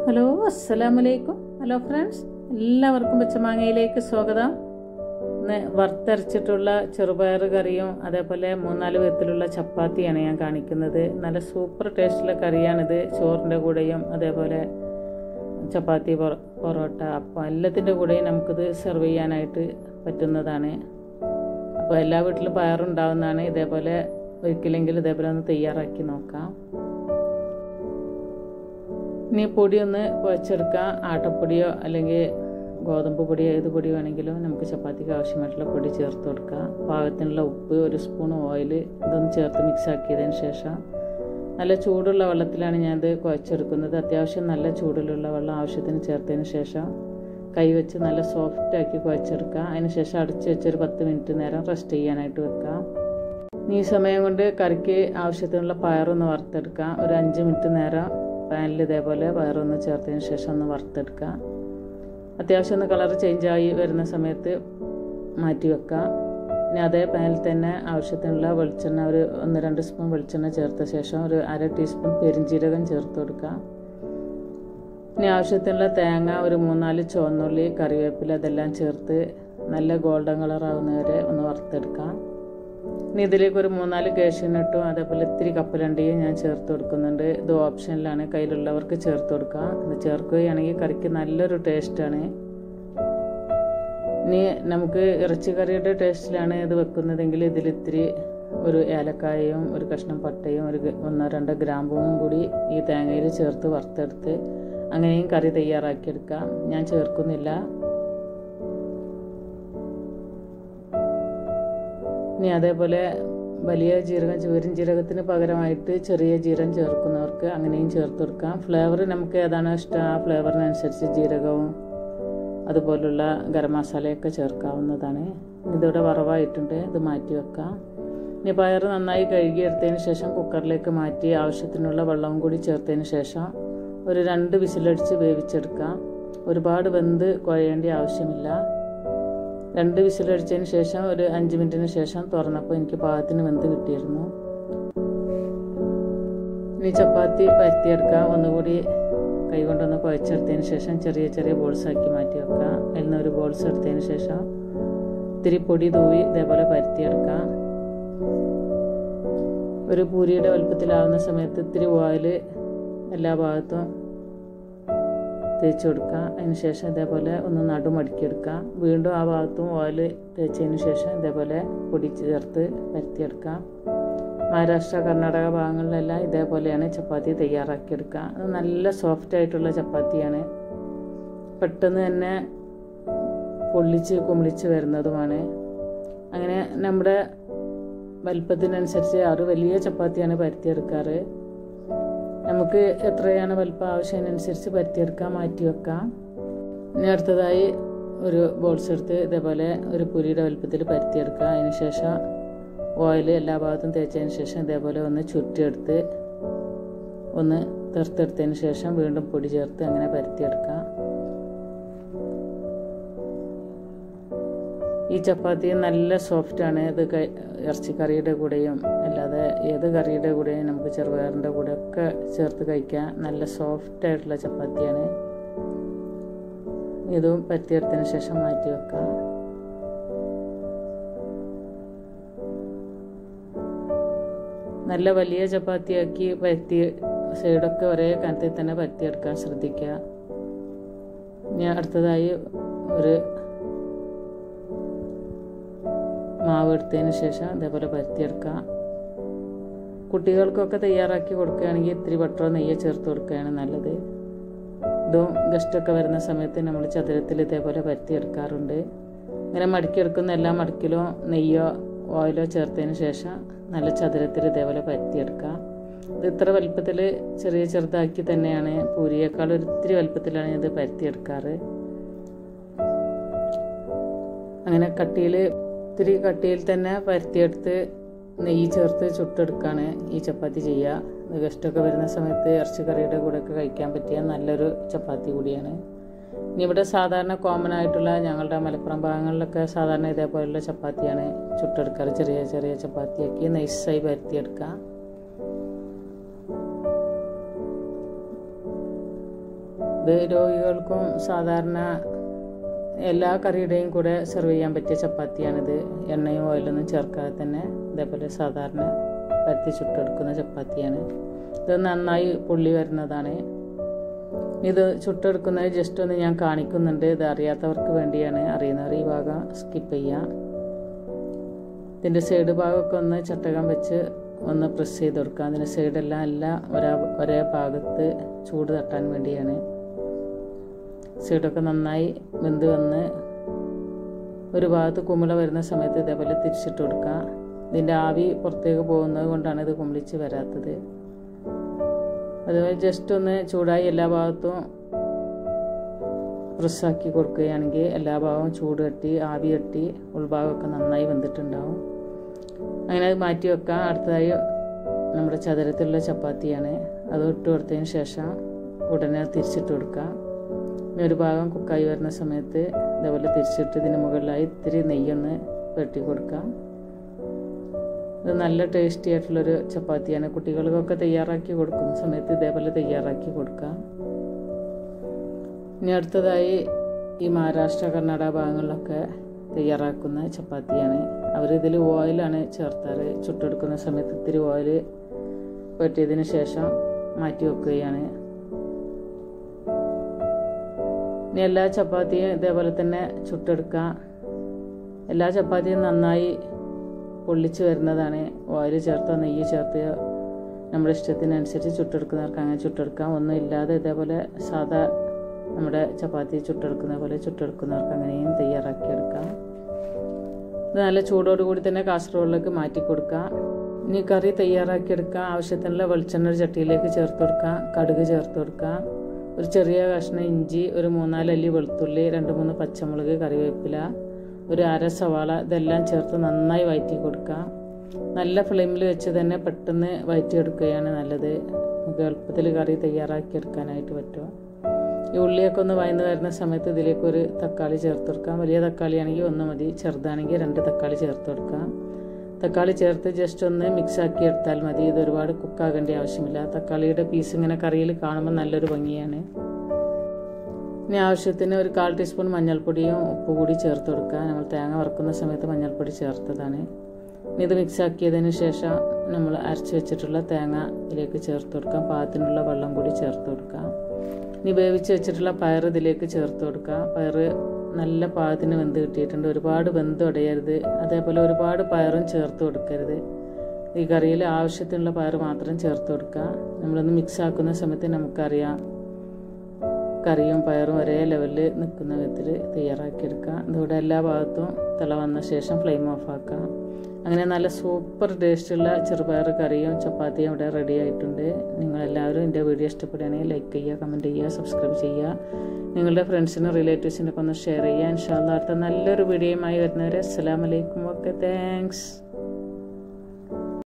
hello അസ്സലാമലൈക്കും hello friends എല്ലാവർക്കും പച്ചമാങ്ങയിലേക്ക് സ്വാഗതം ഇന്ന് വറുത്തരച്ചിട്ടുള്ള ചെറുപയർ കറിയും അതേപോലെ മൂന്നാല് വിധത്തിലുള്ള ചപ്പാത്തിയാണ് ഞാൻ കാണിക്കുന്നത് നല്ല സൂപ്പർ ടേസ്റ്റുള്ള കറിയാണിത് ചോറിൻ്റെ കൂടെയും അതേപോലെ ചപ്പാത്തി പൊറ- പൊറോട്ട അപ്പം എല്ലാത്തിൻ്റെ കൂടെയും നമുക്കിത് സെർവ് ചെയ്യാനായിട്ട് പറ്റുന്നതാണ് അപ്പോൾ എല്ലാ വീട്ടിലും പയറുണ്ടാവുന്നതാണ് ഇതേപോലെ ഒരിക്കലെങ്കിലും ഇതേപോലെ ഒന്ന് തയ്യാറാക്കി നോക്കാം ഇനി പൊടി ഒന്ന് കുഴച്ചെടുക്കാം ആട്ടപ്പൊടിയോ അല്ലെങ്കിൽ ഗോതമ്പ് പൊടിയോ ഏത് പൊടി വേണമെങ്കിലും നമുക്ക് ചപ്പാത്തിക്ക് ആവശ്യമായിട്ടുള്ള പൊടി ചേർത്ത് കൊടുക്കാം പാകത്തിനുള്ള ഉപ്പ് ഒരു സ്പൂൺ ഓയിൽ ഇതൊന്ന് ചേർത്ത് മിക്സ് ആക്കിയതിന് ശേഷം നല്ല ചൂടുള്ള വെള്ളത്തിലാണ് ഞാനിത് കുഴച്ചെടുക്കുന്നത് അത്യാവശ്യം നല്ല ചൂടിലുള്ള വെള്ളം ആവശ്യത്തിന് ചേർത്തതിന് ശേഷം കൈ വെച്ച് നല്ല സോഫ്റ്റ് ആക്കി കുഴച്ചെടുക്കാം അതിന് ശേഷം അടച്ച് വെച്ചൊരു പത്ത് മിനിറ്റ് നേരം റെസ്റ്റ് ചെയ്യാനായിട്ട് വെക്കാം ഈ സമയം കൊണ്ട് കറിക്ക് ആവശ്യത്തിനുള്ള പയറൊന്ന് വറുത്തെടുക്കാം ഒരു അഞ്ച് മിനിറ്റ് നേരം പാനിൽ ഇതേപോലെ പയറൊന്ന് ചേർത്തതിന് ശേഷം ഒന്ന് വറുത്തെടുക്കാം അത്യാവശ്യം ഒന്ന് കളർ ചേഞ്ച് ആയി വരുന്ന സമയത്ത് മാറ്റി വെക്കാം ഇനി അതേ പാനിൽ തന്നെ ആവശ്യത്തിനുള്ള വെളിച്ചെണ്ണ ഒരു ഒന്ന് രണ്ട് സ്പൂൺ വെളിച്ചെണ്ണ ചേർത്ത ശേഷം ഒരു അര ടീസ്പൂൺ പെരിഞ്ജീരകം ചേർത്ത് കൊടുക്കാം ഇനി ആവശ്യത്തിനുള്ള തേങ്ങ ഒരു മൂന്നാല് ചുവന്നുള്ളി കറിവേപ്പില അതെല്ലാം ചേർത്ത് നല്ല ഗോൾഡൻ കളർ ആവുന്നവരെ ഒന്ന് വറുത്തെടുക്കാം ഇനി ഇതിലേക്ക് ഒരു മൂന്നാല് കേഷ്യനട്ടും അതേപോലെ ഇത്തിരി കപ്പലണ്ടിയും ഞാൻ ചേർത്ത് കൊടുക്കുന്നുണ്ട് ഇത് ഓപ്ഷനിലാണ് കയ്യിലുള്ളവർക്ക് ചേർത്ത് കൊടുക്കാം ഇത് ചേർക്കുകയാണെങ്കിൽ കറിക്ക് നല്ലൊരു ടേസ്റ്റാണ് ഇനി നമുക്ക് ഇറച്ചിക്കറിയുടെ ടേസ്റ്റിലാണ് ഇത് വെക്കുന്നതെങ്കിൽ ഇതിൽ ഇത്തിരി ഒരു ഏലക്കായയും ഒരു കഷ്ണം പട്ടയും ഒരു ഗ- ഒന്നോ രണ്ടോ ഗ്രാമ്പും കൂടി ഈ തേങ്ങയിൽ ചേർത്ത് വറുത്തെടുത്ത് അങ്ങനെയും കറി തയ്യാറാക്കിയെടുക്കാം ഞാൻ ചേർക്കുന്നില്ല ഇനി അതേപോലെ വലിയ ജീരകം ചുവരും ജീരകത്തിന് പകരമായിട്ട് ചെറിയ ജീരകം ചേർക്കുന്നവർക്ക് അങ്ങനെയും ചേർത്ത് കൊടുക്കാം ഫ്ലേവർ നമുക്ക് ഏതാണോ ഇഷ്ടം ആ ഫ്ലേവറിനനുസരിച്ച് ജീരകവും അതുപോലുള്ള ഗരം മസാലയൊക്കെ ചേർക്കാവുന്നതാണ് ഇതിവിടെ വറവായിട്ടുണ്ട് ഇത് മാറ്റി വെക്കാം ഇനി പയർ നന്നായി കഴുകിയെടുത്തതിന് ശേഷം കുക്കറിലേക്ക് മാറ്റി ആവശ്യത്തിനുള്ള വെള്ളവും കൂടി ചേർത്തതിന് ശേഷം ഒരു രണ്ട് വിസിലടിച്ച് വേവിച്ചെടുക്കാം ഒരുപാട് വെന്ത് കുഴയേണ്ട ആവശ്യമില്ല രണ്ട് വിസിലടിച്ചതിന് ശേഷം ഒരു അഞ്ച് മിനിറ്റിന് ശേഷം തുറന്നപ്പോൾ എനിക്ക് പാകത്തിന് വെന്ത് കിട്ടിയിരുന്നു ഇനി ചപ്പാത്തി പരത്തിയെടുക്കാം ഒന്നുകൂടി കൈകൊണ്ടൊന്ന് കുഴച്ചെടുത്തതിന് ശേഷം ചെറിയ ചെറിയ ബോൾസ് ആക്കി മാറ്റി വെക്കാം അതിൽ നിന്ന് ഒരു ബോൾസ് എടുത്തതിന് ശേഷം ഇത്തിരി പൊടി തൂവി ഇതേപോലെ പരത്തിയെടുക്കാം ഒരു പൂരിയുടെ വലുപ്പത്തിലാവുന്ന സമയത്ത് ഇത്തിരി ഓയിൽ എല്ലാ ഭാഗത്തും തേച്ച് കൊടുക്കുക അതിന് ശേഷം ഇതേപോലെ ഒന്ന് നടുമടക്കിയെടുക്കുക വീണ്ടും ആ ഭാഗത്തും ഓയിൽ തേച്ചതിന് ശേഷം ഇതേപോലെ പൊടി ചേർത്ത് പരത്തിയെടുക്കാം മഹാരാഷ്ട്ര കർണാടക ഭാഗങ്ങളിലെല്ലാം ഇതേപോലെയാണ് ചപ്പാത്തി തയ്യാറാക്കിയെടുക്കുക അത് നല്ല സോഫ്റ്റ് ആയിട്ടുള്ള ചപ്പാത്തിയാണ് പെട്ടെന്ന് തന്നെ പൊള്ളിച്ച് കുമിളിച്ച് വരുന്നതുമാണ് അങ്ങനെ നമ്മുടെ വലിപ്പത്തിനനുസരിച്ച് ആറ് വലിയ ചപ്പാത്തിയാണ് പരത്തിയെടുക്കാറ് നമുക്ക് എത്രയാണ് വലിപ്പം ആവശ്യത്തിനനുസരിച്ച് പരത്തിയെടുക്കാൻ മാറ്റി വെക്കാം ഇനി അടുത്തതായി ഒരു ബോൾസ് എടുത്ത് ഇതേപോലെ ഒരു പുരിയുടെ വലുപ്പത്തിൽ പരത്തിയെടുക്കുക അതിന് ശേഷം ഓയിൽ എല്ലാ ഭാഗത്തും തേച്ചതിന് ശേഷം ഇതേപോലെ ഒന്ന് ചുറ്റിയെടുത്ത് ഒന്ന് തെർത്തെടുത്തതിന് ശേഷം വീണ്ടും പൊടി ചേർത്ത് അങ്ങനെ പരത്തിയെടുക്കാം ഈ ചപ്പാത്തി നല്ല സോഫ്റ്റാണ് ഇത് ക- ഇറച്ചിക്കറിയുടെ കൂടെയും അല്ലാതെ ഏത് കറിയുടെ കൂടെയും നമുക്ക് ചെറുപയറിൻ്റെ കൂടെ ഒക്കെ ചേർത്ത് കഴിക്കാൻ നല്ല സോഫ്റ്റ് ആയിട്ടുള്ള ചപ്പാത്തിയാണ് ഇതും പരത്തിയെടുത്തതിന് ശേഷം മാറ്റി വെക്കാം നല്ല വലിയ ചപ്പാത്തിയാക്കി പരത്തി സൈഡൊക്കെ ഒരേ കനത്തിൽ തന്നെ പരത്തിയെടുക്കാൻ ശ്രദ്ധിക്കുക ഇനി അടുത്തതായി ഒരു മാവ് എടുത്തതിന് ശേഷം ഇതേപോലെ പരത്തിയെടുക്കാം കുട്ടികൾക്കൊക്കെ തയ്യാറാക്കി കൊടുക്കുകയാണെങ്കിൽ ഇത്തിരി ബട്ടറോ നെയ്യോ ചേർത്ത് കൊടുക്കുകയാണ് നല്ലത് ഇതും ഗസ്റ്റൊക്കെ വരുന്ന സമയത്ത് നമ്മൾ ചതുരത്തിൽ ഇതേപോലെ പരത്തിയെടുക്കാറുണ്ട് ഇങ്ങനെ മടക്കിയെടുക്കുന്ന എല്ലാ മടക്കിലും നെയ്യോ ഓയിലോ ചേർത്തതിന് ശേഷം നല്ല ചതുരത്തിൽ ഇതേപോലെ പരത്തിയെടുക്കാം ഇത് ഇത്ര വലുപ്പത്തിൽ ചെറിയ ചെറുതാക്കി തന്നെയാണ് പൂരിയേക്കാൾ ഒരു ഇത്തിരി വലുപ്പത്തിലാണ് ഇത് പരത്തിയെടുക്കാറ് അങ്ങനെ കട്ടിയിൽ ഇത്തിരി കട്ടിയിൽ തന്നെ പരത്തിയെടുത്ത് നെയ്യ് ചേർത്ത് ചുട്ടെടുക്കുകയാണ് ഈ ചപ്പാത്തി ചെയ്യുക ഇത് ഗസ്റ്റൊക്കെ വരുന്ന സമയത്ത് ഇറച്ചിക്കറിയുടെ കൂടെ ഒക്കെ കഴിക്കാൻ പറ്റിയ നല്ലൊരു ചപ്പാത്തി കൂടിയാണ് ഇനി ഇവിടെ സാധാരണ കോമൺ ആയിട്ടുള്ള ഞങ്ങളുടെ മലപ്പുറം ഭാഗങ്ങളിലൊക്കെ സാധാരണ ഇതേപോലുള്ള ചപ്പാത്തിയാണ് ചുട്ടെടുക്കാറ് ചെറിയ ചെറിയ ചപ്പാത്തിയാക്കി നൈസായി പരത്തിയെടുക്കുക ഇത് രോഗികൾക്കും സാധാരണ എല്ലാ കറിയുടെയും കൂടെ സെർവ് ചെയ്യാൻ പറ്റിയ ചപ്പാത്തിയാണിത് എണ്ണയും ഓയിലൊന്നും ചേർക്കാതെ തന്നെ ഇതേപോലെ സാധാരണ പരത്തി ചുട്ടെടുക്കുന്ന ചപ്പാത്തിയാണ് ഇത് നന്നായി പൊള്ളി വരുന്നതാണ് ഇത് ചുട്ടെടുക്കുന്നത് ജസ്റ്റ് ഒന്ന് ഞാൻ കാണിക്കുന്നുണ്ട് ഇത് അറിയാത്തവർക്ക് വേണ്ടിയാണ് അറിയുന്നവർ ഈ ഭാഗം സ്കിപ്പ് ചെയ്യാം ഇതിൻ്റെ സൈഡ് ഭാഗമൊക്കെ ഒന്ന് ചട്ടകം വെച്ച് ഒന്ന് പ്രസ് ചെയ്ത് കൊടുക്കുക അതിൻ്റെ സൈഡെല്ലാം എല്ലാം ഒരേ ഒരേ ഭാഗത്ത് ചൂട് തട്ടാൻ വേണ്ടിയാണ് സൈഡൊക്കെ നന്നായി വെന്ത് വന്ന് ഒരു ഭാഗത്ത് കുമിള വരുന്ന സമയത്ത് ഇതേപോലെ തിരിച്ചിട്ട് കൊടുക്കുക ഇതിൻ്റെ ആവി പുറത്തേക്ക് പോകുന്നത് കൊണ്ടാണ് ഇത് കുമിളിച്ച് വരാത്തത് അതുപോലെ ജസ്റ്റ് ഒന്ന് ചൂടായി എല്ലാ ഭാഗത്തും പ്രസ്സാക്കി കൊടുക്കുകയാണെങ്കിൽ എല്ലാ ഭാഗവും ചൂട് കെട്ടി ആവി കെട്ടി ഉൾഭാഗമൊക്കെ നന്നായി വെന്തിട്ടുണ്ടാവും അങ്ങനെ അത് മാറ്റി വെക്കാം അടുത്തതായി നമ്മുടെ ചതുരത്തിലുള്ള ചപ്പാത്തിയാണ് അത് ഇട്ട് കൊടുത്തതിന് ശേഷം ഉടനെ തിരിച്ചിട്ട് കൊടുക്കാം ഇനി ഒരു ഭാഗം കുക്കായി വരുന്ന സമയത്ത് ഇതേപോലെ തിരിച്ചിട്ട് ഇതിന് മുകളിലായി ഇത്തിരി നെയ്യൊന്ന് വെട്ടി കൊടുക്കാം ഇത് നല്ല ടേസ്റ്റി ആയിട്ടുള്ളൊരു ചപ്പാത്തിയാണ് കുട്ടികൾക്കൊക്കെ തയ്യാറാക്കി കൊടുക്കുന്ന സമയത്ത് ഇതേപോലെ തയ്യാറാക്കി കൊടുക്കാം ഇനി അടുത്തതായി ഈ മഹാരാഷ്ട്ര കർണാടക ഭാഗങ്ങളിലൊക്കെ തയ്യാറാക്കുന്ന ചപ്പാത്തിയാണ് അവരിതിൽ ഓയിലാണ് ചേർത്താറ് ചുട്ടെടുക്കുന്ന സമയത്ത് ഇത്തിരി ഓയിൽ വെട്ടിയതിന് ശേഷം മാറ്റി വെക്കുകയാണ് ഇനി എല്ലാ ചപ്പാത്തിയും ഇതേപോലെ തന്നെ ചുട്ടെടുക്കാം എല്ലാ ചപ്പാത്തിയും നന്നായി പൊള്ളിച്ച് വരുന്നതാണ് ഓയിൽ ചേർത്തോ നെയ്യ് ചേർത്തോ നമ്മുടെ ഇഷ്ടത്തിനനുസരിച്ച് ചുട്ടെടുക്കുന്നവർക്ക് അങ്ങനെ ചുട്ടെടുക്കാം ഒന്നും ഇല്ലാതെ ഇതേപോലെ സാധാ നമ്മുടെ ചപ്പാത്തി ചുട്ടെടുക്കുന്ന പോലെ ചുട്ടെടുക്കുന്നവർക്ക് അങ്ങനെയും തയ്യാറാക്കിയെടുക്കാം ഇത് നല്ല ചൂടോടുകൂടി തന്നെ കാസർഗോഡിലേക്ക് മാറ്റി കൊടുക്കാം ഇനി കറി തയ്യാറാക്കിയെടുക്കാം ആവശ്യത്തിനുള്ള വെളിച്ചെണ്ണ ഒരു ചട്ടിയിലേക്ക് ചേർത്ത് കൊടുക്കാം കടുക് ചേർത്ത് കൊടുക്കാം ഒരു ചെറിയ കഷ്ണം ഇഞ്ചി ഒരു മൂന്നാല് അല്ലി വെളുത്തുള്ളി രണ്ട് മൂന്ന് പച്ചമുളക് കറിവേപ്പില ഒരു അര സവാള ഇതെല്ലാം ചേർത്ത് നന്നായി വഴറ്റി കൊടുക്കാം നല്ല ഫ്ലെയിമിൽ വെച്ച് തന്നെ പെട്ടെന്ന് വഴറ്റിയെടുക്കുകയാണ് നല്ലത് നമുക്ക് എളുപ്പത്തിൽ കറി തയ്യാറാക്കിയെടുക്കാനായിട്ട് പറ്റും ഈ ഉള്ളിയൊക്കെ ഒന്ന് വയന്ന് വരുന്ന സമയത്ത് ഇതിലേക്ക് ഒരു തക്കാളി ചേർത്ത് കൊടുക്കാം വലിയ തക്കാളിയാണെങ്കിൽ ഒന്ന് മതി ചെറുതാണെങ്കിൽ രണ്ട് തക്കാളി ചേർത്ത് കൊടുക്കാം തക്കാളി ചേർത്ത് ജസ്റ്റ് ഒന്ന് മിക്സ് ആക്കി എടുത്താൽ മതി ഇത് ഒരുപാട് കുക്കാകേണ്ട ആവശ്യമില്ല തക്കാളിയുടെ പീസ് ഇങ്ങനെ കറിയിൽ കാണുമ്പോൾ നല്ലൊരു ഭംഗിയാണ് ഇനി ആവശ്യത്തിന് ഒരു കാൽ ടീസ്പൂൺ മഞ്ഞൾപ്പൊടിയും ഉപ്പ് കൂടി ചേർത്ത് കൊടുക്കുക നമ്മൾ തേങ്ങ വറുക്കുന്ന സമയത്ത് മഞ്ഞൾപ്പൊടി ചേർത്തതാണ് ഇനി ഇത് മിക്സ് ആക്കിയതിന് ശേഷം നമ്മൾ അരച്ച് വെച്ചിട്ടുള്ള തേങ്ങ ഇതിലേക്ക് ചേർത്ത് കൊടുക്കാം പാകത്തിനുള്ള വെള്ളം കൂടി ചേർത്ത് കൊടുക്കാം ഇനി വേവിച്ച് വെച്ചിട്ടുള്ള പയർ ഇതിലേക്ക് ചേർത്ത് കൊടുക്കുക പയർ നല്ല പാകത്തിന് വെന്ത് കിട്ടിയിട്ടുണ്ട് ഒരുപാട് വെന്ത് ഉടയരുത് അതേപോലെ ഒരുപാട് പയറും ചേർത്ത് കൊടുക്കരുത് ഈ കറിയിൽ ആവശ്യത്തിനുള്ള പയർ മാത്രം ചേർത്ത് കൊടുക്കുക നമ്മളൊന്ന് മിക്സ് ആക്കുന്ന സമയത്ത് നമുക്കറിയാം കറിയും പയറും ഒരേ ലെവലിൽ നിൽക്കുന്ന വിധത്തിൽ തയ്യാറാക്കിയെടുക്കുക ഇതിവിടെ എല്ലാ ഭാഗത്തും തിള വന്ന ശേഷം ഫ്ലെയിം ഓഫ് ആക്കുക അങ്ങനെ നല്ല സൂപ്പർ ടേസ്റ്റുള്ള ചെറുപയർ കറിയും ചപ്പാത്തിയും ഇവിടെ റെഡി ആയിട്ടുണ്ട് നിങ്ങളെല്ലാവരും എൻ്റെ വീഡിയോ ഇഷ്ടപ്പെടുകയാണെങ്കിൽ ലൈക്ക് ചെയ്യുക കമൻറ്റ് ചെയ്യുക സബ്സ്ക്രൈബ് ചെയ്യുക നിങ്ങളുടെ ഫ്രണ്ട്സിനും റിലേറ്റീവ്സിനൊക്കെ ഒന്ന് ഷെയർ ചെയ്യുക ഇൻഷാല്ല അടുത്ത നല്ലൊരു വീഡിയോയുമായി വരുന്നവരെ അസ്സാം വലൈക്കും ഓക്കെ താങ്ക്സ്